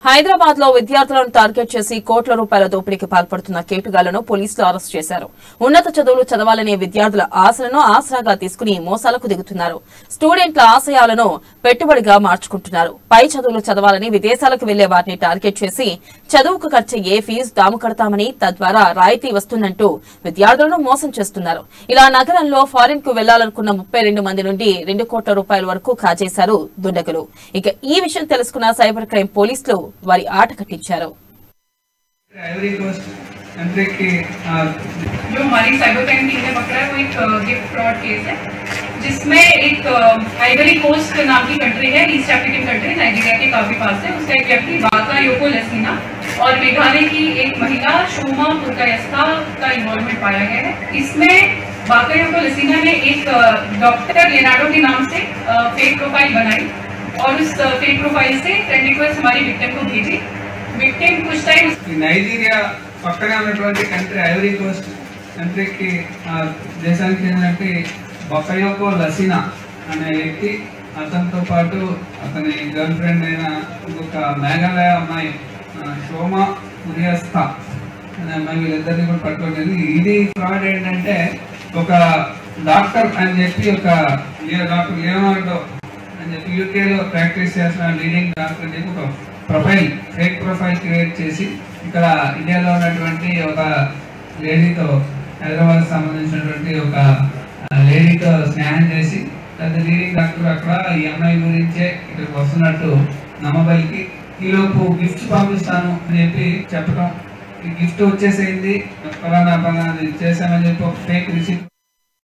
హైదరాబాద్ లో విద్యార్థులను టార్గెట్ చేసి కోట్ల రూపాయల దోపిడీకి పాల్పడుతున్న కేటుగాళ్లను పోలీసులు అరెస్ట్ చేశారు ఉన్నత చదువులు చదవాలనే విద్యార్థుల ఆశలను ఆసరాగా తీసుకుని మోసాలకు దిగుతున్నారు స్టూడెంట్ల ఆశయాలను పెట్టుబడిగా మార్చుకుంటున్నారు పై చదువులు చదవాలని విదేశాలకు వెళ్లే వారిని టార్గెట్ చేసి చదువుకు ఖర్చయ్యే ఫీజు తాము కడతామని తద్వారా రాయితీ వస్తుందంటూ విద్యార్థులను మోసం చేస్తున్నారు ఇలా నగరంలో ఫారిన్ కు వెళ్లాలనుకున్న ముప్పై రెండు మంది నుండి రెండు కోట్ల రూపాయల వరకు కాజేశారు దుండగులు ఇక ఈ విషయం తెలుసుకున్న సైబర్ క్రైమ్ పోలీసులు వారి ఆట కట్టించారు आइवरी कोस्ट कंट्री की आ, जो हमारी साइबर क्राइम टीम ने पकड़ा है वो एक गिफ्ट फ्रॉड केस है जिसमें एक आइवरी कोस्ट नाम की कंट्री है ईस्ट अफ्रीकन कंट्री नाइजीरिया के काफी पास है उसका एक व्यक्ति बाका योको लेसिना और मेघालय की एक महिला शोमा पुरकायस्ता का इन्वॉल्वमेंट पाया गया है इसमें बाका योको लेसिना ने एक डॉक्टर लेनाडो के नाम से फेक प्रोफाइल बनाई और उस फेक प्रोफाइल से फ्रेंड रिक्वेस्ट हमारी विक्टिम को भेजी विक्टिम कुछ टाइम ఈ నైజీరియా పక్కనే ఉన్నటువంటి కంట్రీ ఐవరీ కోస్ట్ కంట్రీకి ఆ, దేశానికి చెందినటువంటి బొకయోకో లసినా అనే వ్యక్తి అతనితో పాటు అతని గర్ల్ ఫ్రెండ్ అయిన ఇంకొక మేఘాలయ అమ్మాయి ఆ, షోమా ఉరియస్తా అనే అమ్మాయి వీళ్ళిద్దరిని కూడా పట్టుకోలేదు ఇది ఫ్రాడ్ ఏంటంటే ఒక డాక్టర్ అని చెప్పి ఒక లియో- డాక్టర్ లియోనార్డో అని చెప్పి యూకేలో ప్రాక్టీస్ చేస్తున్న లీడింగ్ డాక్టర్ అని చెప్పి ఒక ప్రొఫైల్ ఫేక్ ప్రొఫైల్ క్రియేట్ చేసి ఇక్కడ ఇండియాలో ఉన్నటువంటి ఒక లేడీతో హైదరాబాద్ సంబంధించినటువంటి ఒక లేడీతో స్నేహం చేసి పెద్ద లీడింగ్ డాక్టర్ అక్కడ ఈ అమ్మాయి గురించే ఇక్కడికి వస్తున్నట్టు నమ్మబలికి ఈలోపు గిఫ్ట్ పంపిస్తాను అని చెప్పి చెప్పడం ఈ గిఫ్ట్ వచ్చేసేయింది ఫలానా ఫలానా ఇది చేశామని చెప్పి ఒక ఫేక్ రిసిప్ట్